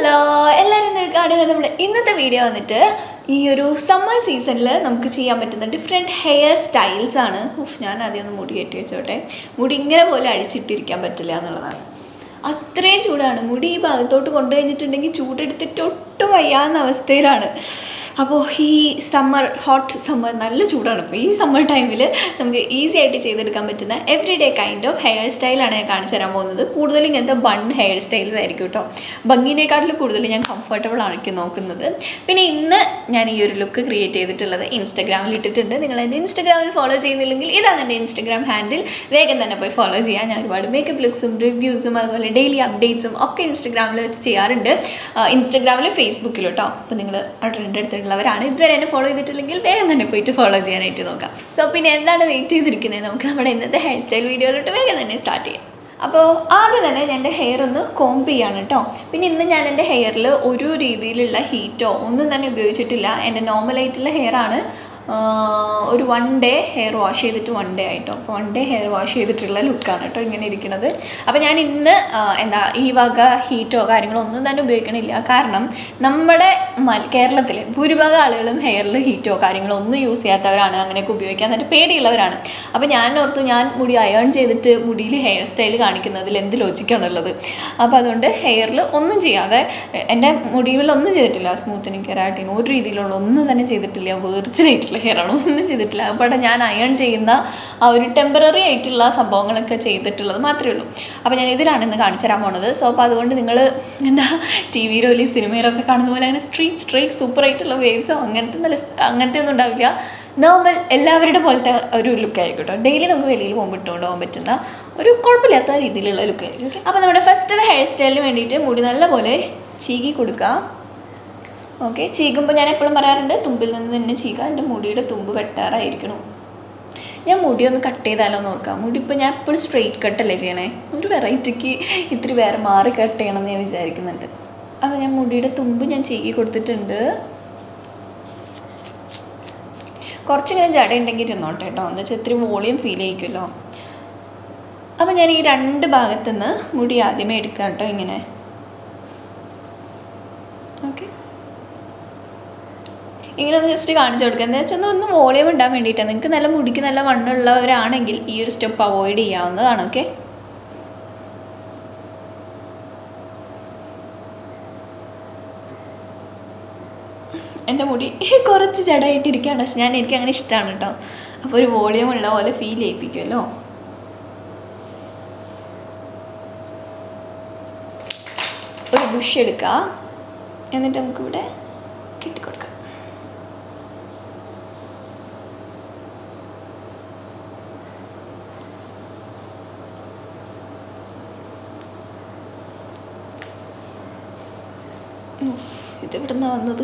hello എല്ലാവരും കാണുക നമ്മുടെ ഇന്നത്തെ വീഡിയോ വന്നിട്ട് ഈ ഒരു സമ്മർ സീസണിൽ നമുക്ക് ചെയ്യാൻ പറ്റുന്ന ഡിഫറെൻറ്റ് ഹെയർ സ്റ്റൈൽസ് ആണ് ഉഫ് ഞാൻ ആദ്യം ഒന്ന് മുടി കെട്ടി വെച്ചോട്ടെ മുടി ഇങ്ങനെ പോലെ അടിച്ചിട്ടിരിക്കാൻ പറ്റില്ല എന്നുള്ളതാണ് അത്രയും ചൂടാണ് മുടി ഈ ഭാഗത്തോട്ട് കൊണ്ടു കഴിഞ്ഞിട്ടുണ്ടെങ്കിൽ ചൂടെടുത്തിട്ട് ഒട്ടും വയ്യാവുന്ന അവസ്ഥയിലാണ് അപ്പോൾ ഈ സമ്മർ ഹോട്ട് സമ്മർ നല്ല ചൂടാണ് ഇപ്പോൾ ഈ സമ്മർ ടൈമിൽ നമുക്ക് ഈസി ആയിട്ട് ചെയ്തെടുക്കാൻ പറ്റുന്ന every day kind of hair സ്റ്റൈലാണ് ഞാൻ കാണിച്ചു തരാൻ പോകുന്നത് കൂടുതലും ഇങ്ങനത്തെ ബൺ ഹെയർ സ്റ്റൈൽസ് ആയിരിക്കും കേട്ടോ ഭംഗിനേക്കാട്ടിലും കൂടുതൽ ഞാൻ കംഫർട്ടബിൾ ആയിരിക്കും നോക്കുന്നത് പിന്നെ ഇന്ന് ഞാൻ ഈ ഒരു ലുക്ക് ക്രിയേറ്റ് ചെയ്തിട്ടുള്ളത് ഇൻസ്റ്റഗ്രാമിൽ ഇട്ടിട്ടുണ്ട് നിങ്ങൾ എൻ്റെ ഇൻസ്റ്റഗ്രാമിൽ ഫോളോ ചെയ്യുന്നില്ലെങ്കിൽ ഇതാണ് എൻ്റെ ഇൻസ്റ്റഗ്രാം ഹാൻഡിൽ വേഗം തന്നെ പോയി ഫോളോ ചെയ്യാം ഞാൻ ഒരുപാട് മേക്കപ്പ് ലുക്സും റിവ്യൂസും അതുപോലെ ഡെയിലി അപ്ഡേറ്റ്സും ഒക്കെ ഇൻസ്റ്റഗ്രാമിൽ വെച്ച് ചെയ്യാറുണ്ട് ഇൻസ്റ്റഗ്രാമിലും ഫേസ്ബുക്കിലും കേട്ടോ അപ്പോൾ നിങ്ങൾ അവിടെ രണ്ടിടത്തുള്ളവരാണ് ഇതുവരെ എന്നെ ഫോളോ ചെയ്തിട്ടില്ലെങ്കിൽ വേഗം തന്നെ പോയിട്ട് ഫോളോ ചെയ്യാനായിട്ട് നോക്കാം സോ പിന്നെ എന്താണ് വെയിറ്റ് ചെയ്തിരിക്കുന്നത് നമുക്ക് നമ്മുടെ ഇന്നത്തെ ഹെയർ സ്റ്റൈൽ വീഡിയോയിലോട്ട് വേഗം തന്നെ സ്റ്റാർട്ട് ചെയ്യാം അപ്പോൾ ആദ്യം തന്നെ ഞാൻ എൻ്റെ ഹെയർ ഒന്ന് കോംബ് ചെയ്യാണ് കേട്ടോ പിന്നെ ഇന്ന് ഞാൻ എൻ്റെ ഹെയറിൽ ഒരു രീതിയിലുള്ള ഹീറ്റോ ഒന്നും തന്നെ ഉപയോഗിച്ചിട്ടില്ല എൻ്റെ നോർമലായിട്ടുള്ള ഹെയർ ആണ് ഒരു വൺ ഡേ ഹെയർ വാഷ് ചെയ്തിട്ട് വൺ ഡേ ആയിട്ടോ അപ്പോൾ വൺ ഡേ ഹെയർ വാഷ് ചെയ്തിട്ടുള്ള ലുക്കാണ് കേട്ടോ ഇങ്ങനെ ഇരിക്കുന്നത് അപ്പോൾ ഞാൻ ഇന്ന് എന്താ ഈ വക ഹീറ്റോ കാര്യങ്ങളോ ഒന്നും തന്നെ ഉപയോഗിക്കണില്ല കാരണം നമ്മുടെ മൽ കേരളത്തിൽ ഭൂരിഭാഗം ആളുകളും ഹെയറിൽ ഹീറ്റോ കാര്യങ്ങളോ ഒന്നും യൂസ് ചെയ്യാത്തവരാണ് അങ്ങനെയൊക്കെ ഉപയോഗിക്കാൻ തന്നെ പേടിയുള്ളവരാണ് അപ്പോൾ ഞാൻ ഓർത്തു ഞാൻ മുടി അയേൺ ചെയ്തിട്ട് മുടിയിൽ ഹെയർ സ്റ്റൈൽ കാണിക്കുന്നതിൽ എന്ത് ലോജിക്കാണുള്ളത് അപ്പോൾ അതുകൊണ്ട് ഹെയറിൽ ഒന്നും ചെയ്യാതെ എൻ്റെ മുടിയിൽ ഒന്നും ചെയ്തിട്ടില്ല സ്മൂത്തനിങ് കെരാട്ടിങ് ഒരു രീതിയിലുള്ള ഒന്നും തന്നെ ചെയ്തിട്ടില്ല വേർച്ചിനായിട്ടുള്ള ഹെയർ ആണ് ഒന്നും ചെയ്തിട്ടില്ല അപ്പോൾ ഞാൻ അയൺ ചെയ്യുന്ന ആ ഒരു ടെമ്പററി ആയിട്ടുള്ള സംഭവങ്ങളൊക്കെ ചെയ്തിട്ടുള്ളത് മാത്രമേ ഉള്ളൂ അപ്പോൾ ഞാൻ ഇതിലാണ് ഇന്ന് കാണിച്ചു തരാൻ പോണത് സോ അപ്പോൾ അതുകൊണ്ട് നിങ്ങൾ എന്താ ടി വിയിലോ അല്ലെങ്കിൽ സിനിമയിലൊക്കെ കാണുന്ന പോലെ അങ്ങനെ സ്ട്രീറ്റ് സ്ട്രൈക്ക് സൂപ്പർ ആയിട്ടുള്ള വേവ്സോ അങ്ങനത്തെ നല്ല അങ്ങനത്തെ ഒന്നും ഉണ്ടാവില്ല നോർമൽ എല്ലാവരുടെ പോലത്തെ ഒരു ലുക്കായിരിക്കും കേട്ടോ ഡെയിലി നമുക്ക് വെളിയിൽ പോകുമ്പോൾ ഇട്ടുകൊണ്ട് പോകാൻ പറ്റുന്ന ഒരു കുഴപ്പമില്ലാത്ത രീതിയിലുള്ള ലുക്കായിരിക്കും ഓക്കെ അപ്പോൾ നമ്മുടെ ഫസ്റ്റത്തെ ഹെയർ സ്റ്റൈലിന് വേണ്ടിയിട്ട് മുടി നല്ലപോലെ ചീകി കൊടുക്കുക ഓക്കെ ചീകുമ്പോൾ ഞാൻ എപ്പോഴും പറയാറുണ്ട് തുമ്പിൽ നിന്ന് തന്നെ ചീക എൻ്റെ മുടിയുടെ തുമ്പ് വെട്ടാറായിരിക്കണം ഞാൻ മുടി ഒന്ന് കട്ട് ചെയ്താലോ നോക്കാം മുടി ഇപ്പോൾ ഞാൻ എപ്പോഴും സ്ട്രെയിറ്റ് കട്ടല്ലേ ചെയ്യണേ ഒരു വെറൈറ്റിക്ക് ഇത്തിരി വേറെ മാറി കട്ട് ചെയ്യണമെന്ന് ഞാൻ വിചാരിക്കുന്നുണ്ട് അപ്പോൾ ഞാൻ മുടിയുടെ തുമ്പ് ഞാൻ ചീകി കൊടുത്തിട്ടുണ്ട് കുറച്ചിങ്ങനെ ജട ഉണ്ടെങ്കിൽ ഇരുന്നോട്ടെ കേട്ടോ എന്താ വെച്ചാൽ ഇത്തിരി വോളിയം ഫീൽ ചെയ്യിക്കുമല്ലോ അപ്പോൾ ഞാൻ ഈ രണ്ട് ഭാഗത്തുനിന്ന് മുടി ആദ്യമേ എടുക്കാം കേട്ടോ ഇങ്ങനെ ഓക്കെ ഇങ്ങനെ ഒന്ന് ജസ്റ്റ് കാണിച്ചു കൊടുക്കുക എന്താ വെച്ചാൽ ഒന്ന് വോളിയം ഉണ്ടാൻ വേണ്ടിയിട്ടാണ് നിങ്ങൾക്ക് നല്ല മുടിക്ക് നല്ല വണ്ണുള്ളവരാണെങ്കിൽ ഈ ഒരു സ്റ്റെപ്പ് അവോയ്ഡ് ചെയ്യാവുന്നതാണ് ഓക്കെ എൻ്റെ മുടി കുറച്ച് ജഡമായിട്ടിരിക്കുകയാണ് പക്ഷെ ഞാൻ എനിക്ക് അങ്ങനെ ഇഷ്ടമാണ് കേട്ടോ അപ്പോൾ ഒരു വോളിയം ഉള്ള പോലെ ഫീൽ ചെയ്യിപ്പിക്കുമല്ലോ ഒരു ബുഷ് എടുക്കുക എന്നിട്ട് നമുക്കിവിടെ കെട്ടിക്കൊടുക്കാം ഇതെവിടെ നിന്നാണ് വന്നത്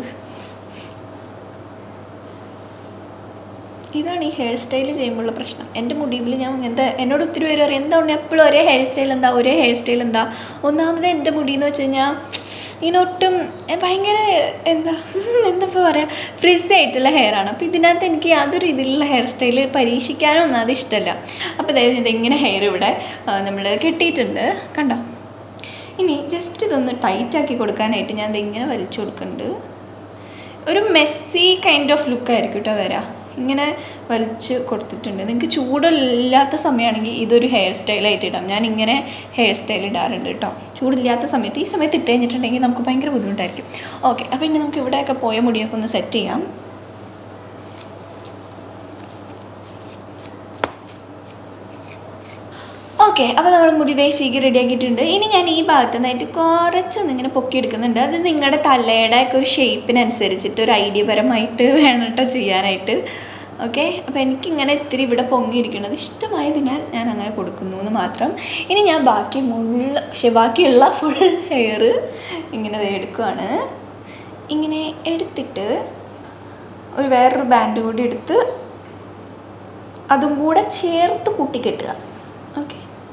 ഇതാണ് ഈ ഹെയർ സ്റ്റൈൽ ചെയ്യുമ്പോഴുള്ള പ്രശ്നം എൻ്റെ മുടിയിൽ ഞാൻ ഇങ്ങനത്തെ എന്നോട് ഒത്തിരി പേര് പറയും എന്താ ഉണ്ണി എപ്പോഴും ഒരേ ഹെയർ സ്റ്റൈൽ എന്താ ഒരേ ഹെയർ സ്റ്റൈൽ എന്താ ഒന്നാമത് എൻ്റെ മുടി എന്ന് വെച്ച് കഴിഞ്ഞാൽ ഇങ്ങനെ ഒട്ടും ഭയങ്കര എന്താ എന്താ ഇപ്പോൾ പറയുക ഫ്രിസ് ആയിട്ടുള്ള ഹെയറാണ് അപ്പോൾ ഇതിനകത്ത് എനിക്ക് യാതൊരു രീതിയിലുള്ള ഹെയർ സ്റ്റൈൽ പരീക്ഷിക്കാനോ ഒന്നും അത് ഇഷ്ടമല്ല അപ്പോൾ അതായത് ഇങ്ങനെ ഹെയർ ഇവിടെ നമ്മൾ കെട്ടിയിട്ടുണ്ട് കണ്ടോ ഇനി ജസ്റ്റ് ഇതൊന്ന് ടൈറ്റാക്കി കൊടുക്കാനായിട്ട് ഞാൻ ഇതിങ്ങനെ വലിച്ചു കൊടുക്കുന്നുണ്ട് ഒരു മെസ്സി കൈൻഡ് ഓഫ് ലുക്കായിരിക്കും കേട്ടോ വരാം ഇങ്ങനെ വലിച്ച് കൊടുത്തിട്ടുണ്ട് നിങ്ങൾക്ക് ചൂടില്ലാത്ത സമയമാണെങ്കിൽ ഇതൊരു ഹെയർ സ്റ്റൈലായിട്ട് ഇടാം ഞാൻ ഇങ്ങനെ ഹെയർ സ്റ്റൈൽ ഇടാറുണ്ട് കേട്ടോ ചൂടില്ലാത്ത സമയത്ത് ഈ സമയത്ത് ഇട്ട് കഴിഞ്ഞിട്ടുണ്ടെങ്കിൽ നമുക്ക് ഭയങ്കര ബുദ്ധിമുട്ടായിരിക്കും ഓക്കെ അപ്പോൾ ഇനി നമുക്ക് ഇവിടെയൊക്കെ പോയ മുടിയൊക്കെ ഒന്ന് സെറ്റ് ചെയ്യാം ഓക്കെ അപ്പോൾ നമ്മൾ മുടി ദേശീക്ക് റെഡിയാക്കിയിട്ടുണ്ട് ഇനി ഞാൻ ഈ ഭാഗത്ത് നിന്നായിട്ട് കുറച്ചൊന്ന് ഇങ്ങനെ പൊക്കിയെടുക്കുന്നുണ്ട് അത് നിങ്ങളുടെ തലയുടെ ഒക്കെ ഒരു ഷേപ്പിനനുസരിച്ചിട്ട് ഒരു ഐഡിയ പരമായിട്ട് വേണം കേട്ടോ ചെയ്യാനായിട്ട് ഓക്കെ അപ്പോൾ എനിക്കിങ്ങനെ ഇത്തിരി ഇവിടെ പൊങ്ങിയിരിക്കുന്നത് ഇഷ്ടമായതിനാൽ ഞാൻ അങ്ങനെ കൊടുക്കുന്നു എന്ന് മാത്രം ഇനി ഞാൻ ബാക്കി മുള്ള പക്ഷേ ബാക്കിയുള്ള ഫുൾ ഹെയർ ഇങ്ങനെ എടുക്കുവാണ് ഇങ്ങനെ എടുത്തിട്ട് ഒരു വേറൊരു ബാൻഡ് കൂടി എടുത്ത് അതും കൂടെ ചേർത്ത് കൂട്ടിക്കെട്ടുക ഓക്കെ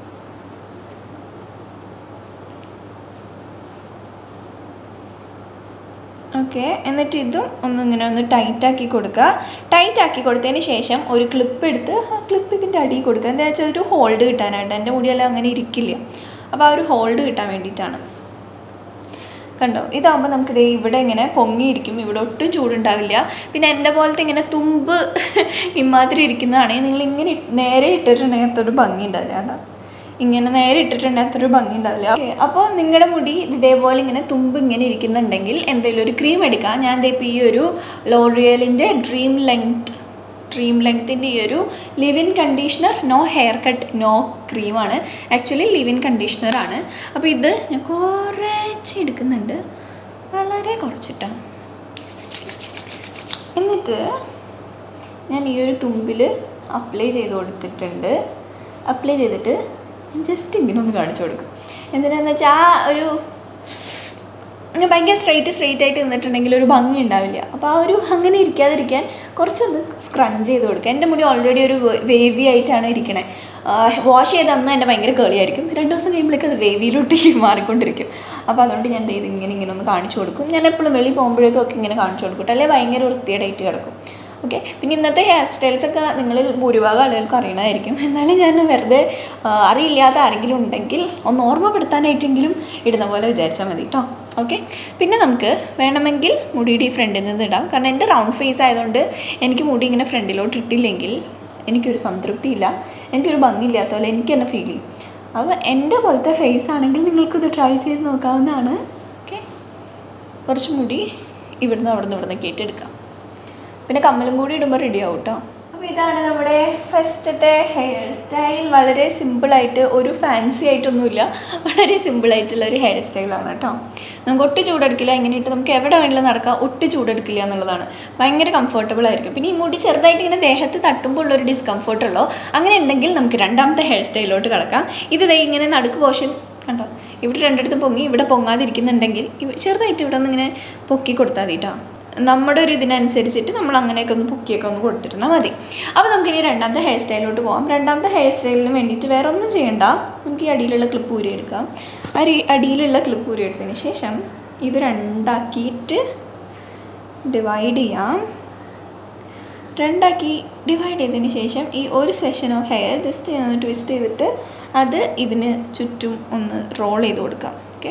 ഓക്കെ എന്നിട്ട് ഇതും ഒന്ന് ഇങ്ങനെ ഒന്ന് ടൈറ്റാക്കി കൊടുക്കുക ടൈറ്റാക്കി കൊടുത്തതിന് ശേഷം ഒരു ക്ലിപ്പ് എടുത്ത് ആ ക്ലിപ്പ് ഇതിൻ്റെ അടിയിൽ കൊടുക്കുക എന്താ വെച്ചാൽ ഒരു ഹോൾഡ് കിട്ടാനായിട്ട് എൻ്റെ മുടിയെല്ലാം അങ്ങനെ ഇരിക്കില്ല അപ്പോൾ ആ ഒരു ഹോൾഡ് കിട്ടാൻ വേണ്ടിയിട്ടാണ് കണ്ടോ ഇതാകുമ്പോൾ നമുക്കിത് ഇവിടെ ഇങ്ങനെ പൊങ്ങിയിരിക്കും ഇവിടെ ഒട്ടും ചൂടുണ്ടാവില്ല പിന്നെ എൻ്റെ പോലത്തെ ഇങ്ങനെ തുമ്പ് ഇമാതിരി ഇരിക്കുന്നതാണെങ്കിൽ നിങ്ങൾ ഇങ്ങനെ ഇട്ട് നേരെ ഇട്ടിട്ടുണ്ടെങ്കിൽ അത്ര ഭംഗി ഉണ്ടാവില്ല കേട്ടോ ഇങ്ങനെ നേരെ ഇട്ടിട്ടുണ്ടെങ്കിൽ അത്ര ഭംഗി ഉണ്ടാവില്ല അപ്പോൾ നിങ്ങളുടെ മുടി ഇതേപോലെ ഇങ്ങനെ തുമ്പ് ഇങ്ങനെ ഇരിക്കുന്നുണ്ടെങ്കിൽ എന്തെങ്കിലും ഒരു ക്രീം എടുക്കാം ഞാൻ ദേ ഇപ്പോൾ ഈ ഒരു ലോറിയലിൻ്റെ ഡ്രീം ലെങ്ത് ഡ്രീം ലെങ്ത്തിൻ്റെ ഈ ഒരു leave in conditioner no hair cut no ക്രീമാണ് ആക്ച്വലി ലിവിൻ കണ്ടീഷണറാണ് അപ്പോൾ ഇത് ഞാൻ കുറച്ച് എടുക്കുന്നുണ്ട് വളരെ കുറച്ചിട്ടാണ് എന്നിട്ട് ഞാൻ ഈ ഒരു തുമ്പിൽ അപ്ലൈ ചെയ്ത് കൊടുത്തിട്ടുണ്ട് അപ്ലൈ ചെയ്തിട്ട് ജസ്റ്റ് ഇങ്ങനെ ഒന്ന് കാണിച്ചു കൊടുക്കും എന്തിനാന്ന് വെച്ചാൽ ആ ഒരു ഞാൻ ഭയങ്കര സ്ട്രെയിറ്റ് സ്ട്രെയിറ്റ് ആയിട്ട് നിന്നിട്ടുണ്ടെങ്കിൽ ഒരു ഭംഗി ഉണ്ടാവില്ല അപ്പോൾ ആ ഒരു അങ്ങനെ ഇരിക്കാതിരിക്കാൻ കുറച്ചൊന്ന് സ്ക്രഞ്ച് ചെയ്ത് കൊടുക്കുക എൻ്റെ മുടി ഓൾറെഡി ഒരു വേവി ആയിട്ടാണ് ഇരിക്കണേ വാഷ് ചെയ്ത് അന്ന് എൻ്റെ ഭയങ്കര കളിയായിരിക്കും രണ്ട് ദിവസം കഴിയുമ്പോഴേക്ക് അത് വേവിയിലോട്ട് മാറിക്കൊണ്ടിരിക്കും അപ്പോൾ അതുകൊണ്ട് ഞാൻ ഇത് ഇങ്ങനെ ഇങ്ങനെ ഒന്ന് കാണിച്ചു കൊടുക്കും ഞാൻ എപ്പോഴും വെളിയിൽ പോകുമ്പോഴേക്കും ഒക്കെ ഇങ്ങനെ കാണിച്ചു കൊടുക്കും അല്ലെങ്കിൽ ഭയങ്കര വൃത്തിയായിട്ട് കിടക്കും ഓക്കെ പിന്നെ ഇന്നത്തെ ഹെയർ സ്റ്റൈൽസ് ഒക്കെ നിങ്ങളിൽ ഭൂരിഭാഗം ആളുകൾക്ക് അറിയണമായിരിക്കും എന്നാലും ഞാൻ വെറുതെ ആ, അറിയില്ലാത്ത ആരെങ്കിലും ഉണ്ടെങ്കിൽ ഒന്ന് ഓർമ്മപ്പെടുത്താനായിട്ടെങ്കിലും ഇടുന്ന പോലെ വിചാരിച്ചാൽ മതി കേട്ടോ ഓക്കെ പിന്നെ നമുക്ക് വേണമെങ്കിൽ മുടിയുടെ ഈ ഫ്രണ്ടിൽ നിന്ന് ഇടാം കാരണം എൻ്റെ റൗണ്ട് ഫേസ് ആയതുകൊണ്ട് എനിക്ക് മുടി ഇങ്ങനെ ഫ്രണ്ടിലോട്ട് ഇട്ടില്ലെങ്കിൽ എനിക്കൊരു സംതൃപ്തിയില്ല എനിക്കൊരു ഭംഗിയില്ലാത്ത പോലെ എനിക്ക് തന്നെ ഫീൽ ചെയ്യും അപ്പോൾ എൻ്റെ പോലത്തെ ഫേസ് ആണെങ്കിൽ നിങ്ങൾക്കിത് ട്രൈ ചെയ്ത് നോക്കാവുന്നതാണ് ഓക്കെ കുറച്ച് മുടി ഇവിടുന്ന് അവിടുന്ന് ഇവിടുന്ന് കയറ്റെടുക്കാം പിന്നെ കമ്മലും കൂടി ഇടുമ്പോൾ റെഡി ആവും കേട്ടോ അപ്പോൾ ഇതാണ് നമ്മുടെ ഫസ്റ്റത്തെ ഹെയർ സ്റ്റൈൽ വളരെ സിമ്പിളായിട്ട് ഒരു ഫാൻസി ആയിട്ടൊന്നുമില്ല വളരെ സിമ്പിളായിട്ടുള്ള ഒരു ഹെയർ സ്റ്റൈലാണ് കേട്ടോ നമുക്ക് ഒട്ടും ചൂടെടുക്കില്ല ഇങ്ങനെ ഇട്ട് നമുക്ക് എവിടെ വേണമെങ്കിലും നടക്കാം ഒട്ടും ചൂടെടുക്കില്ല എന്നുള്ളതാണ് ഭയങ്കര കംഫർട്ടബിൾ ആയിരിക്കും പിന്നെ ഈ മുടി ചെറുതായിട്ട് ഇങ്ങനെ ദേഹത്ത് തട്ടുമ്പോൾ ഉള്ളൊരു ഡിസ്കംഫർട്ട് ഉള്ളോ അങ്ങനെ ഉണ്ടെങ്കിൽ നമുക്ക് രണ്ടാമത്തെ ഹെയർ സ്റ്റൈലിലോട്ട് കിടക്കാം ഇത് ദേ ഇങ്ങനെ നടുക്ക് പോർഷൻ കണ്ടോ ഇവിടെ രണ്ടിടത്തും പൊങ്ങി ഇവിടെ പൊങ്ങാതിരിക്കുന്നുണ്ടെങ്കിൽ ഇവ- ചെറുതായിട്ട് ഇവിടെ ഒന്ന് ഇങ്ങനെ പൊക്കി കൊടുത്താൽ മതി കേട്ടോ നമ്മുടെ ഒരു ഇതിനനുസരിച്ചിട്ട് നമ്മൾ അങ്ങനെയൊക്കെ ഒന്ന് പൊക്കിയൊക്കെ ഒന്ന് കൊടുത്തിരുന്നാൽ മതി അപ്പോൾ നമുക്കിനി രണ്ടാമത്തെ ഹെയർ സ്റ്റൈലിലോട്ട് പോകാം രണ്ടാമത്തെ ഹെയർ സ്റ്റൈലിന് വേണ്ടിയിട്ട് വേറെ ഒന്നും ചെയ്യണ്ട നമുക്ക് ഈ അടിയിലുള്ള ക്ലിപ്പ് ഊരി എടുക്കാം ആ ഒരു അടിയിലുള്ള ക്ലിപ്പ് ഊരി എടുത്തതിന് ശേഷം ഇത് രണ്ടാക്കിയിട്ട് ഡിവൈഡ് ചെയ്യാം രണ്ടാക്കി ഡിവൈഡ് ചെയ്തതിന് ശേഷം ഈ ഒരു സെഷൻ ഓഫ് ഹെയർ ജസ്റ്റ് ഒന്ന് ട്വിസ്റ്റ് ചെയ്തിട്ട് അത് ഇതിന് ചുറ്റും ഒന്ന് റോൾ ചെയ്ത് കൊടുക്കാം ഓക്കെ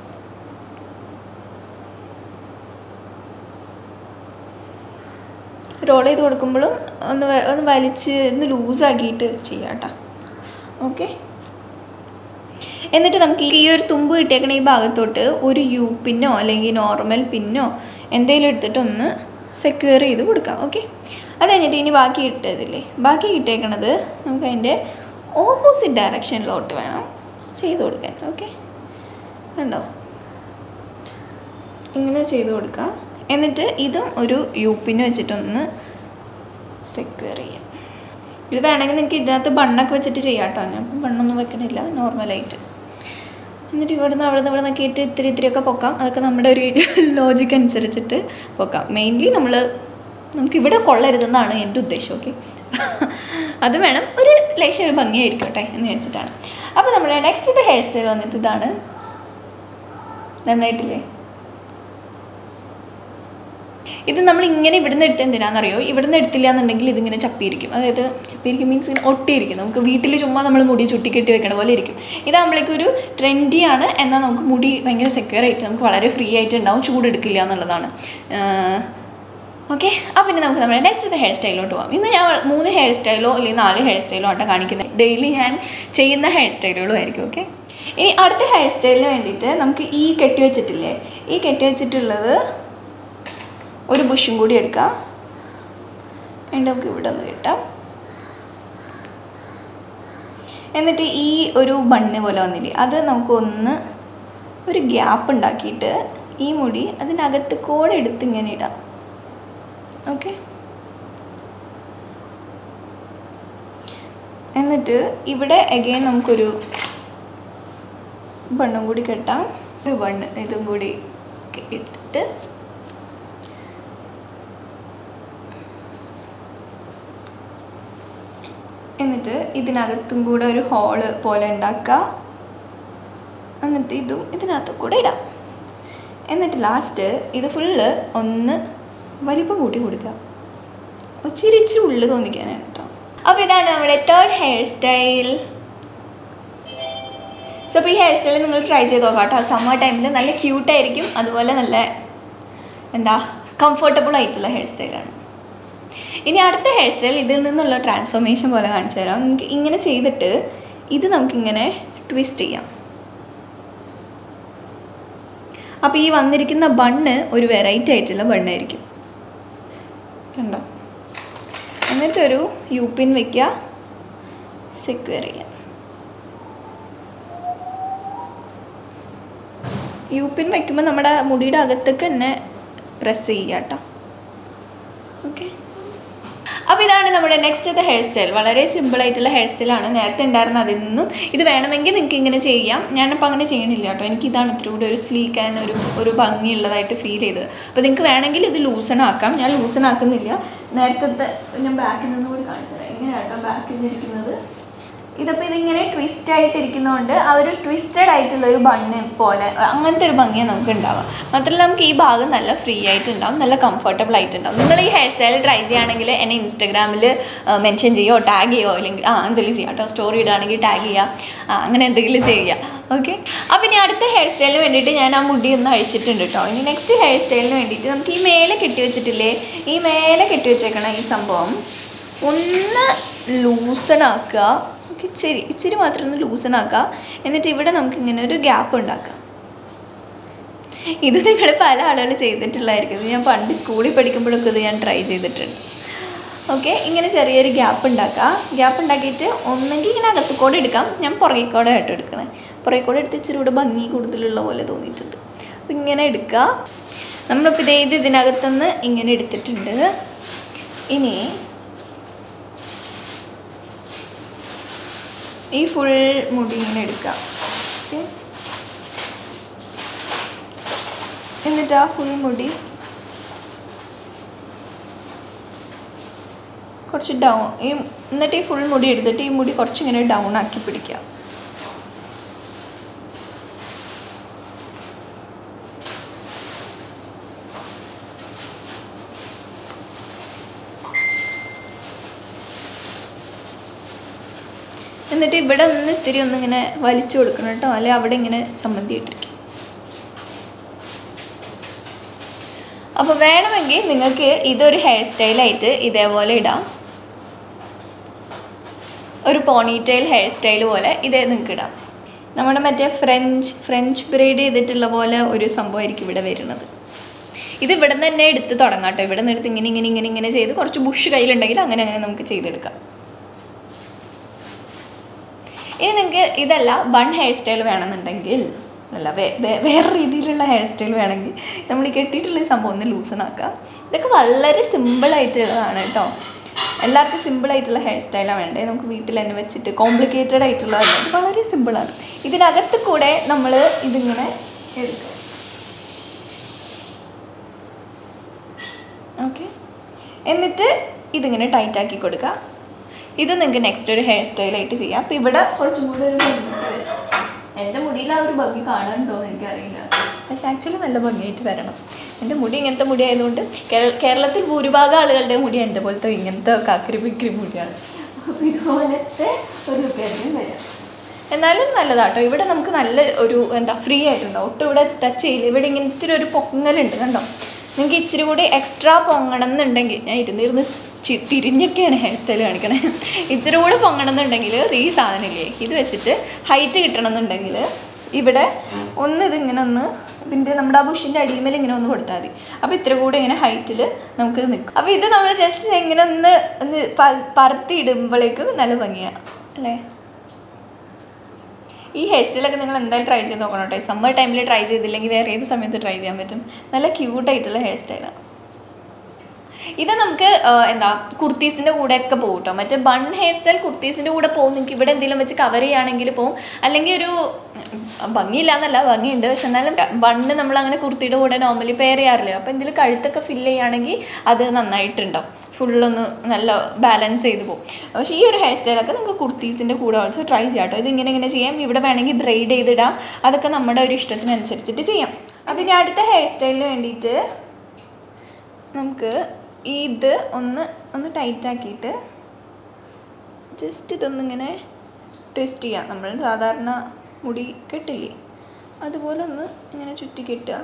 റോൾ ചെയ്ത് കൊടുക്കുമ്പോഴും ഒന്ന് വ- ഒന്ന് വലിച്ച് ഒന്ന് ലൂസാക്കിയിട്ട് ചെയ്യാം കേട്ടോ ഓക്കെ എന്നിട്ട് നമുക്ക് ഈ ഒരു തുമ്പ് കിട്ടിയേക്കണ ഈ ഭാഗത്തോട്ട് ഒരു യു പിന്നോ അല്ലെങ്കിൽ നോർമൽ പിന്നോ എന്തെങ്കിലും എടുത്തിട്ട് ഒന്ന് സെക്യൂർ ചെയ്ത് കൊടുക്കാം ഓക്കെ അത് കഴിഞ്ഞിട്ട് ഇനി ബാക്കി ഇട്ടതില്ലേ ബാക്കി കിട്ടിയേക്കണത് നമുക്ക് അതിൻ്റെ ഓപ്പോസിറ്റ് ഡയറക്ഷനിലോട്ട് വേണം ചെയ്ത് കൊടുക്കാൻ ഓക്കെ കണ്ടോ ഇങ്ങനെ ചെയ്ത് കൊടുക്കാം എന്നിട്ട് ഇതും ഒരു യു പിന്ന് വെച്ചിട്ടൊന്ന് സെക്യൂർ ചെയ്യാം ഇത് വേണമെങ്കിൽ നിങ്ങൾക്ക് ഇതിനകത്ത് ബണ്ണൊക്കെ വെച്ചിട്ട് ചെയ്യാം കേട്ടോ ഞാൻ ഇപ്പം ബണ്ണൊന്നും വെക്കണില്ല നോർമലായിട്ട് എന്നിട്ട് ഇവിടുന്ന് അവിടെ നിന്ന് ഇവിടെ നിന്നൊക്കെ ഇട്ട് ഇത്തിരി ഇത്തിരിയൊക്കെ പൊക്കാം അതൊക്കെ നമ്മുടെ ഒരു ലോജിക്ക് അനുസരിച്ചിട്ട് പൊക്കാം മെയിൻലി നമ്മൾ നമുക്കിവിടെ കൊള്ളരുതെന്നാണ് എൻ്റെ ഉദ്ദേശം ഓക്കെ അത് വേണം ഒരു ലേശം ഒരു ഭംഗിയായിരിക്കട്ടെ എന്ന് വിചാരിച്ചിട്ടാണ് അപ്പോൾ നമ്മുടെ നെക്സ്റ്റ് ഹെയർ സ്റ്റൈൽ വന്നിട്ട് ഇതാണ് നന്നായിട്ടില്ലേ ഇത് നമ്മൾ ഇങ്ങനെ ഇവിടുന്ന് എടുത്ത് എന്തിനാണെന്നറിയോ ഇവിടുന്ന് എടുത്തില്ല എന്നുണ്ടെങ്കിൽ ഇതിങ്ങനെ ചപ്പിയിരിക്കും അതായത് ചപ്പിയിരിക്കും മീൻസ് ഇങ്ങനെ ഒട്ടിയിരിക്കും നമുക്ക് വീട്ടിൽ ചുമ്മാ നമ്മൾ മുടി ചുട്ടിക്കെട്ടി വെക്കണ പോലെ ഇരിക്കും ഇതാകുമ്പോഴേക്കും ഒരു ട്രെൻഡിയാണ് എന്നാൽ നമുക്ക് മുടി ഭയങ്കര സെക്യൂർ ആയിട്ട് നമുക്ക് വളരെ ഫ്രീ ആയിട്ട് ഉണ്ടാവും ചൂടെടുക്കില്ല എന്നുള്ളതാണ് ഓക്കെ അപ്പോൾ പിന്നെ നമുക്ക് നമ്മുടെ നെക്സ്റ്റ് ഹെയർ സ്റ്റൈലിലോട്ട് പോകാം ഇന്ന് ഞാൻ മൂന്ന് ഹെയർ സ്റ്റൈലോ അല്ലെങ്കിൽ നാല് ഹെയർ സ്റ്റൈലോ ആട്ടോ കാണിക്കുന്നത് ഡെയിലി ഞാൻ ചെയ്യുന്ന ഹെയർ സ്റ്റൈലുകളും ആയിരിക്കും ഓക്കെ ഇനി അടുത്ത ഹെയർ സ്റ്റൈലിന് വേണ്ടിയിട്ട് നമുക്ക് ഈ കെട്ടി വെച്ചിട്ടില്ലേ ഈ കെട്ടി വെച്ചിട്ടുള്ളത് ഒരു ബുഷും കൂടി എടുക്കാം എന്നിട്ട് നമുക്ക് ഇവിടെ ഒന്ന് കിട്ടാം എന്നിട്ട് ഈ ഒരു ബണ്ണ് പോലെ വന്നില്ലേ അത് നമുക്ക് ഒന്ന് ഒരു ഗ്യാപ്പ് ഉണ്ടാക്കിയിട്ട് ഈ മുടി അതിനകത്ത് കൂടെ എടുത്ത് ഇങ്ങനെ ഇടാം ഓക്കെ എന്നിട്ട് ഇവിടെ അഗെയിൻ നമുക്കൊരു ബണ്ണും കൂടി കെട്ടാം ഒരു ബണ്ണ് ഇതും കൂടി ഇട്ടിട്ട് എന്നിട്ട് ഇതിനകത്തും കൂടെ ഒരു ഹോള് പോലെ ഉണ്ടാക്കുക എന്നിട്ട് ഇതും ഇതിനകത്തും കൂടെ ഇടാം എന്നിട്ട് ലാസ്റ്റ് ഇത് ഫുള്ള് ഒന്ന് വലിപ്പം കൂട്ടി കൊടുക്കുക ഇച്ചിരി ഇച്ചിരി ഉള്ളു തോന്നിക്കാനാണ് കേട്ടോ അപ്പോൾ ഇതാണ് നമ്മുടെ തേർഡ് ഹെയർ സ്റ്റൈൽ സോ അപ്പോൾ ഈ ഹെയർ സ്റ്റൈൽ നിങ്ങൾ ട്രൈ ചെയ്ത് നോക്കാം കേട്ടോ സമ്മർ ടൈമിൽ നല്ല ക്യൂട്ടായിരിക്കും അതുപോലെ നല്ല എന്താ കംഫർട്ടബിൾ ആയിട്ടുള്ള ഹെയർ സ്റ്റൈലാണ് ഇനി അടുത്ത ഹെയർ സ്റ്റൈൽ ഇതിൽ നിന്നുള്ള ട്രാൻസ്ഫോർമേഷൻ പോലെ കാണിച്ചു തരാം നമുക്ക് ഇങ്ങനെ ചെയ്തിട്ട് ഇത് നമുക്കിങ്ങനെ ട്വിസ്റ്റ് ചെയ്യാം അപ്പോൾ ഈ വന്നിരിക്കുന്ന ബണ്ണ് ഒരു വെറൈറ്റി ആയിട്ടുള്ള ബണ്ണായിരിക്കും കണ്ടോ എന്നിട്ടൊരു യു പിൻ വയ്ക്കുക സെക്യൂർ ചെയ്യാം യു പിൻ വയ്ക്കുമ്പോൾ നമ്മുടെ മുടിയുടെ അകത്തേക്ക് തന്നെ പ്രസ് ചെയ്യുക കേട്ടോ ഓക്കെ അപ്പോൾ ഇതാണ് നമ്മുടെ നെക്സ്റ്റത്തെ ഹെയർ സ്റ്റൈൽ വളരെ സിമ്പിൾ ആയിട്ടുള്ള ഹെയർ സ്റ്റൈലാണ് നേരത്തെ ഉണ്ടായിരുന്ന അതിൽ നിന്നും ഇത് വേണമെങ്കിൽ നിങ്ങൾക്ക് ഇങ്ങനെ ചെയ്യാം ഞാനപ്പോൾ അങ്ങനെ ചെയ്യണില്ല കേട്ടോ എനിക്ക് ഇതാണ് ഇത്തിരി കൂടി ഒരു സ്ലീക്ക് ആൻഡ് ഒരു ഒരു ഭംഗിയുള്ളതായിട്ട് ഫീൽ ചെയ്തത് അപ്പോൾ നിങ്ങൾക്ക് വേണമെങ്കിൽ ഇത് ലൂസൺ ആക്കാം ഞാൻ ലൂസൺ ആക്കുന്നില്ല നേരത്തെ ഞാൻ ബാക്കിൽ നിന്ന് കൂടി കാണിച്ചു തരാം എങ്ങനെയാണ് കേട്ടോ ബാക്കിൽ നിന്ന് ഇരിക്കുന്നത് ഇതിപ്പോൾ ഇതിങ്ങനെ ട്വിസ്റ്റ് ആയിട്ടിരിക്കുന്നതുകൊണ്ട് ആ ഒരു ട്വിസ്റ്റഡ് ആയിട്ടുള്ള ഒരു ബണ്ണ് പോലെ അങ്ങനത്തെ ഒരു ഭംഗിയാണ് നമുക്ക് ഉണ്ടാവുക മാത്രമല്ല നമുക്ക് ഈ ഭാഗം നല്ല ഫ്രീ ആയിട്ടുണ്ടാവും നല്ല കംഫർട്ടബിൾ ആയിട്ടുണ്ടാവും നിങ്ങൾ ഈ ഹെയർ സ്റ്റൈൽ ട്രൈ ചെയ്യുകയാണെങ്കിൽ എന്നെ ഇൻസ്റ്റഗ്രാമിൽ മെൻഷൻ ചെയ്യുമോ ടാഗ് ചെയ്യുമോ അല്ലെങ്കിൽ ആ എന്തെങ്കിലും ചെയ്യാം കേട്ടോ സ്റ്റോറി ഇടുകയാണെങ്കിൽ ടാഗ് ചെയ്യുക ആ അങ്ങനെ എന്തെങ്കിലും ചെയ്യുക ഓക്കെ അപ്പോൾ ഇനി അടുത്ത ഹെയർ സ്റ്റൈലിന് വേണ്ടിയിട്ട് ഞാൻ ആ മുടി ഒന്ന് അഴിച്ചിട്ടുണ്ട് കേട്ടോ ഇനി നെക്സ്റ്റ് ഹെയർ സ്റ്റൈലിന് വേണ്ടിയിട്ട് നമുക്ക് ഈ മേലെ കെട്ടി വെച്ചിട്ടില്ലേ ഈ മേലെ കെട്ടി വെച്ചേക്കണ ഈ സംഭവം ഒന്ന് ലൂസണാക്കുക നമുക്ക് ഇച്ചിരി ഇച്ചിരി മാത്രം ഒന്ന് ലൂസണാക്കുക എന്നിട്ട് ഇവിടെ നമുക്ക് ഇങ്ങനെ ഒരു ഗ്യാപ്പ് ഉണ്ടാക്കാം ഇത് നിങ്ങൾ പല ആളുകൾ ചെയ്തിട്ടുള്ളതായിരിക്കും ഇത് ഞാൻ പണ്ട് സ്കൂളിൽ പഠിക്കുമ്പോഴൊക്കെ ഇത് ഞാൻ ട്രൈ ചെയ്തിട്ടുണ്ട് ഓക്കെ ഇങ്ങനെ ചെറിയൊരു ഗ്യാപ്പ് ഉണ്ടാക്കുക ഗ്യാപ്പ് ഉണ്ടാക്കിയിട്ട് ഒന്നെങ്കിൽ ഇങ്ങനെ അകത്ത് കൂടെ എടുക്കാം ഞാൻ പുറകെ കൂടെ ആയിട്ട് എടുക്കണേ പുറകെ കൂടെ എടുത്ത് ഇച്ചിരി കൂടെ ഭംഗി കൂടുതലുള്ള പോലെ തോന്നിയിട്ടുണ്ട് അപ്പോൾ ഇങ്ങനെ എടുക്കുക നമ്മളിപ്പോൾ ഇതേ ഇത് ഇതിനകത്തുനിന്ന് ഇങ്ങനെ എടുത്തിട്ടുണ്ട് ഇനി ഈ ഫുൾ മുടി ഇങ്ങനെ എടുക്കാം ഓക്കെ എന്നിട്ട് ആ ഫുൾ മുടി കുറച്ച് ഡൗൺ ഈ എന്നിട്ട് ഈ ഫുൾ മുടി എടുത്തിട്ട് ഈ മുടി കുറച്ചിങ്ങനെ ഡൗൺ ആക്കി പിടിക്കാം എന്നിട്ട് ഇവിടെ ഒന്ന് ഇത്തിരി ഒന്ന് ഇങ്ങനെ വലിച്ചു കൊടുക്കണം കേട്ടോ അല്ലെ അവിടെ ഇങ്ങനെ ചമ്മന്തി ഇട്ടിരിക്കും അപ്പോൾ വേണമെങ്കിൽ നിങ്ങൾക്ക് ഇതൊരു ഹെയർ സ്റ്റൈലായിട്ട് ഇതേപോലെ ഇടാം ഒരു പോണിറ്റെയിൽ ഹെയർ സ്റ്റൈൽ പോലെ ഇതേ നിങ്ങൾക്ക് ഇടാം നമ്മുടെ മറ്റേ ഫ്രഞ്ച് ഫ്രഞ്ച് ബ്രെയ്ഡ് ചെയ്തിട്ടുള്ള പോലെ ഒരു സംഭവമായിരിക്കും ഇവിടെ വരുന്നത് ഇത് ഇവിടെ നിന്ന് തന്നെ എടുത്ത് തുടങ്ങാം കേട്ടോ ഇവിടെ നിന്ന് എടുത്ത് ഇങ്ങനെ ഇങ്ങനെ ഇങ്ങനെ ഇങ്ങനെ ചെയ്ത് കുറച്ച് ബുഷ് കയ്യിലുണ്ടെങ്കിൽ അങ്ങനെ അങ്ങനെ നമുക്ക് ചെയ്തെടുക്കാം ഇനി നിങ്ങൾക്ക് ഇതല്ല ബൺ ഹെയർ സ്റ്റൈൽ വേണമെന്നുണ്ടെങ്കിൽ അല്ല വേ വേ- വേറെ രീതിയിലുള്ള ഹെയർ സ്റ്റൈൽ വേണമെങ്കിൽ നമ്മൾ ഈ കെട്ടിയിട്ടുള്ള ഈ സംഭവം ഒന്ന് ലൂസൺ ആക്കുക ഇതൊക്കെ വളരെ സിമ്പിളായിട്ടുള്ളതാണ് കേട്ടോ എല്ലാവർക്കും സിമ്പിളായിട്ടുള്ള ഹെയർ സ്റ്റൈലാണ് വേണ്ടത് നമുക്ക് വീട്ടിൽ തന്നെ വെച്ചിട്ട് കോംപ്ലിക്കേറ്റഡ് ആയിട്ടുള്ളതല്ല ഇത് വളരെ സിമ്പിളാണ് ഇതിനകത്ത് കൂടെ നമ്മൾ ഇതിങ്ങനെ എടുക്കുക ഓക്കെ എന്നിട്ട് ഇതിങ്ങനെ ടൈറ്റ് ആക്കി കൊടുക്കുക ഇത് നിങ്ങൾക്ക് നെക്സ്റ്റ് ഒരു ഹെയർ സ്റ്റൈലായിട്ട് ചെയ്യാം അപ്പം ഇവിടെ കുറച്ചും കൂടി ഒരു ഭംഗി വരും എൻ്റെ മുടിയിൽ ആ ഒരു ഭംഗി കാണാനുണ്ടോ എന്ന് എനിക്കറിയില്ല പക്ഷെ ആക്ച്വലി നല്ല ഭംഗിയായിട്ട് വരണം എൻ്റെ മുടി ഇങ്ങനത്തെ മുടി ആയതുകൊണ്ട് കേര- കേരളത്തിൽ ഭൂരിഭാഗം ആളുകളുടെ മുടി എൻ്റെ പോലത്തെ ഇങ്ങനത്തെ കാക്കരി പിക്കരി മുടിയാണ് അപ്പോൾ ഇതുപോലത്തെ ഒരു കാര്യം വരാം എന്നാലും നല്ലതാട്ടോ ഇവിടെ നമുക്ക് നല്ല ഒരു എന്താ ഫ്രീ ആയിട്ടുണ്ടാവും ഒട്ടും ഇവിടെ ടച്ച് ചെയ്യില്ല ഇവിടെ ഇങ്ങനെ ഇത്തിരി ഒരു പൊങ്ങലുണ്ട് കണ്ടോ നിങ്ങൾക്ക് ഇച്ചിരി കൂടി എക്സ്ട്രാ പൊങ്ങണം എന്നുണ്ടെങ്കിൽ ഞാൻ ഇരുന്നിരുന്ന് ചി തിരിഞ്ഞൊക്കെയാണ് ഹെയർ സ്റ്റൈൽ കാണിക്കണേ ഇച്ചിരി കൂടെ പൊങ്ങണം എന്നുണ്ടെങ്കിൽ ഈ സാധനമില്ലേ ഇത് വെച്ചിട്ട് ഹൈറ്റ് കിട്ടണം എന്നുണ്ടെങ്കിൽ ഇവിടെ ഒന്ന് ഇതിങ്ങനെ ഒന്ന് ഇതിൻ്റെ നമ്മുടെ ആ ബുഷിൻ്റെ അടിമേൽ ഇങ്ങനെ ഒന്ന് കൊടുത്താൽ മതി അപ്പോൾ ഇത്ര കൂടെ ഇങ്ങനെ ഹൈറ്റിൽ നമുക്കിത് നിൽക്കും അപ്പോൾ ഇത് നമ്മൾ ജസ്റ്റ് ഇങ്ങനെ ഒന്ന് ഒന്ന് പ- പറത്തി ഇടുമ്പോഴേക്കും നല്ല ഭംഗിയാണ് അല്ലേ ഈ ഹെയർ സ്റ്റൈലൊക്കെ നിങ്ങൾ എന്തായാലും ട്രൈ ചെയ്ത് നോക്കണം കേട്ടോ സമ്മർ ടൈമിൽ ട്രൈ ചെയ്തില്ലെങ്കിൽ വേറെ ഏത് സമയത്ത് ട്രൈ ചെയ്യാൻ പറ്റും നല്ല ക്യൂട്ടായിട്ടുള്ള ഹെയർ സ്റ്റൈലാണ് ഇത് നമുക്ക് ആ, എന്താ കുർത്തീസിൻ്റെ കൂടെ ഒക്കെ പോകും കേട്ടോ മറ്റേ ബൺ ഹെയർ സ്റ്റൈൽ കുർത്തീസിൻ്റെ കൂടെ പോകും നിങ്ങൾക്ക് ഇവിടെ എന്തെങ്കിലും വെച്ച് കവർ ചെയ്യുകയാണെങ്കിൽ പോകും അല്ലെങ്കിൽ ഒരു ഉം, ഭംഗിയില്ല എന്നല്ല ഭംഗിയുണ്ട് പക്ഷെ എന്നാലും ബണ്ണ് നമ്മൾ അങ്ങനെ കുർത്തിയുടെ കൂടെ നോർമലി പെയർ ചെയ്യാറില്ല അപ്പോൾ എന്തെങ്കിലും കഴുത്തൊക്കെ ഫില്ല് ചെയ്യുകയാണെങ്കിൽ അത് നന്നായിട്ടുണ്ടാവും ഫുള്ളൊന്ന് നല്ല ബാലൻസ് ചെയ്ത് പോകും പക്ഷേ ഈ ഒരു ഹെയർ സ്റ്റൈലൊക്കെ നിങ്ങൾക്ക് കുർത്തീസിൻ്റെ കൂടെ ഓൾസോ ട്രൈ ചെയ്യാം കേട്ടോ ഇത് ഇങ്ങനെ ഇങ്ങനെ ചെയ്യാം ഇവിടെ വേണമെങ്കിൽ ബ്രെയ്ഡ് ചെയ്തിടാം അതൊക്കെ നമ്മുടെ ഒരു ഇഷ്ടത്തിനനുസരിച്ചിട്ട് ചെയ്യാം അപ്പം ഇനി അടുത്ത ഹെയർ സ്റ്റൈലിന് വേണ്ടിയിട്ട് നമുക്ക് ഇത് ഒന്ന് ഒന്ന് ടൈറ്റ് ആക്കിയിട്ട് ജസ്റ്റ് ഇതൊന്നിങ്ങനെ ട്വിസ്റ്റ് ചെയ്യാം നമ്മൾ സാധാരണ മുടി കെട്ടില്ലേ അതുപോലെ ഒന്ന് ഇങ്ങനെ ചുറ്റി കെട്ടുക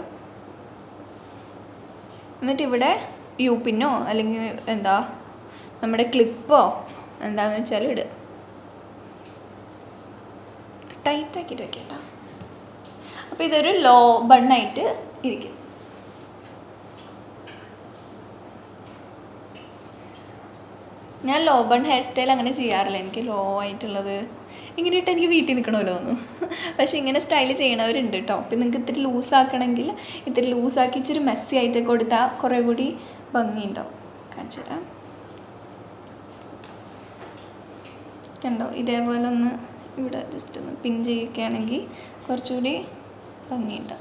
എന്നിട്ട് ഇവിടെ യു പിന്നോ അല്ലെങ്കിൽ എന്താ നമ്മുടെ ക്ലിപ്പോ എന്താണെന്ന് വെച്ചാൽ ഇടുക ടൈറ്റാക്കിയിട്ട് വെക്കട്ടോ അപ്പോൾ ഇതൊരു ലോ ബണ്ണായിട്ട് ഇരിക്കും ഞാൻ ലോ ബൺ ഹെയർ സ്റ്റൈൽ അങ്ങനെ ചെയ്യാറില്ല എനിക്ക് ലോ ആയിട്ടുള്ളത് ഇങ്ങനെ ഇട്ട് എനിക്ക് വീട്ടിൽ നിൽക്കണമല്ലോ എന്ന് പക്ഷേ ഇങ്ങനെ സ്റ്റൈൽ ചെയ്യണവരുണ്ട് കേട്ടോ അപ്പം നിങ്ങൾക്ക് ഇത്തിരി ലൂസാക്കണമെങ്കിൽ ഇത്തിരി ലൂസാക്കി ഇച്ചിരി മെസ്സി ആയിട്ട് കൊടുത്താൽ കുറേ കൂടി ഭംഗിയുണ്ടാവും കാണിച്ചു തരാം കണ്ടോ ഇതേപോലെ ഒന്ന് ഇവിടെ ജസ്റ്റ് ഒന്ന് പിൻ ചെയ്യുകയാണെങ്കിൽ കുറച്ചുകൂടി ഭംഗിയുണ്ടാവും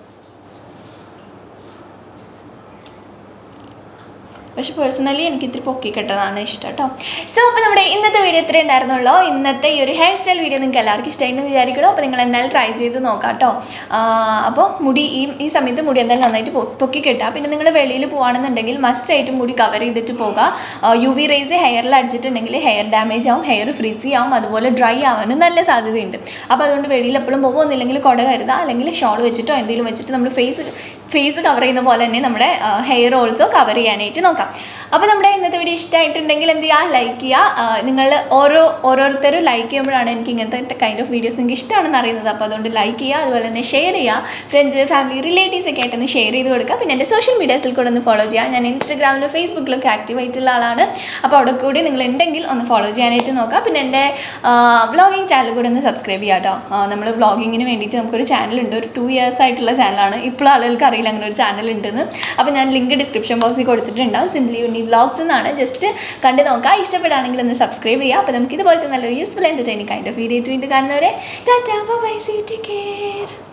പക്ഷെ പേഴ്സണലി എനിക്ക് ഇത്തിരി പൊക്കി കെട്ടതാണ് ഇഷ്ടം കേട്ടോ സോ അപ്പോൾ നമ്മുടെ ഇന്നത്തെ വീഡിയോ ഇത്രയും ഉണ്ടായിരുന്നുള്ളൂ ഇന്നത്തെ ഈ ഒരു ഹെയർ സ്റ്റൈൽ വീഡിയോ നിങ്ങൾക്ക് എല്ലാവർക്കും ഇഷ്ടമായിരുന്നു വിചാരിക്കണം അപ്പോൾ നിങ്ങൾ എന്തായാലും ട്രൈ ചെയ്ത് നോക്കാം കേട്ടോ അപ്പോൾ മുടി ഈ ഈ സമയത്ത് മുടി എന്തായാലും നന്നായിട്ട് പൊ- പൊക്കി കെട്ടുക പിന്നെ നിങ്ങൾ വെളിയിൽ പോകുകയാണെന്നുണ്ടെങ്കിൽ മസ്റ്റ് ആയിട്ട് മുടി കവർ ചെയ്തിട്ട് പോകുക യു വി റേസ് ഹെയറിൽ അടിച്ചിട്ടുണ്ടെങ്കിൽ ഹെയർ ഡാമേജ് ആവും ഹെയർ ഫ്രീസി ആവും അതുപോലെ ഡ്രൈ ആവാനും നല്ല സാധ്യതയുണ്ട് അപ്പോൾ അതുകൊണ്ട് വെളിയിൽ എപ്പോഴും പോകുന്നില്ലെങ്കിൽ കുട കരുതുക അല്ലെങ്കിൽ ഷോൾ വെച്ചിട്ടോ എന്തെങ്കിലും വെച്ചിട്ട് നമ്മൾ ഫേസ് ഫേസ് കവർ ചെയ്യുന്ന പോലെ തന്നെ നമ്മുടെ ഹെയർ ഓൾസോ കവർ ചെയ്യാനായിട്ട് നോക്കാം അപ്പോൾ നമ്മുടെ ഇന്നത്തെ വീഡിയോ ഇഷ്ടമായിട്ടുണ്ടെങ്കിൽ എന്ത് ചെയ്യുക ലൈക്ക് ചെയ്യുക നിങ്ങൾ ഓരോ ഓരോരുത്തരും ലൈക്ക് ചെയ്യുമ്പോഴാണ് എനിക്ക് ഇങ്ങനത്തെ കൈൻഡ് ഓഫ് വീഡിയോസ് നിങ്ങൾക്ക് ഇഷ്ടമാണെന്ന് അറിയുന്നത് അപ്പോൾ അതുകൊണ്ട് ലൈക്ക് ചെയ്യുക അതുപോലെ തന്നെ ഷെയർ ചെയ്യുക ഫ്രണ്ട്സ് ഫാമിലി റിലേറ്റീവ്സ് ഒക്കെ ആയിട്ടൊന്ന് ഷെയർ ചെയ്ത് കൊടുക്കുക പിന്നെ എൻ്റെ സോഷ്യൽ മീഡിയാസിൽ കൂടെ ഒന്ന് ഫോളോ ചെയ്യുക ഞാൻ ഇൻസ്റ്റഗ്രാമിലും ഫേസ്ബുക്കിലൊക്കെ ആക്റ്റീവ് ആയിട്ടുള്ള ആളാണ് അപ്പോൾ അവിടെ കൂടി നിങ്ങൾ ഉണ്ടെങ്കിൽ ഒന്ന് ഫോളോ ചെയ്യാനായിട്ട് നോക്കുക പിന്നെ എൻ്റെ വ്ളോഗിങ് ചാനൽ കൂടെ ഒന്ന് സബ്സ്ക്രൈബ് ചെയ്യാം കേട്ടോ നമ്മൾ വ്ളോഗിങ്ങിന് വേണ്ടിയിട്ട് നമുക്കൊരു ചാനലുണ്ട് ഒരു ടു ഇയേഴ്സ് ആയിട്ടുള്ള ചാനലാണ് ഇപ്പോൾ ആളുകൾക്ക് അറിയില്ല അങ്ങനെ ഒരു ചാനൽ ഉണ്ടെന്ന് അപ്പോൾ ഞാൻ ലിങ്ക് ഡിസ്ക്രിപ്ഷൻ ബോക്സിൽ കൊടുത്തിട്ടുണ്ടാവും സിംപ്ലി യൂണി വ്ളോഗ്സ് എന്നാണ് ജസ്റ്റ് കണ്ടു നോക്കുക ഇഷ്ടപ്പെടുകയാണെങ്കിൽ ഒന്ന് സബ്സ്ക്രൈബ് ചെയ്യുക അപ്പോൾ നമുക്ക് ഇതുപോലത്തെ നല്ലൊരു useful entertaining kind of video വീണ്ടും കാണുന്നവരെ tata bye see take care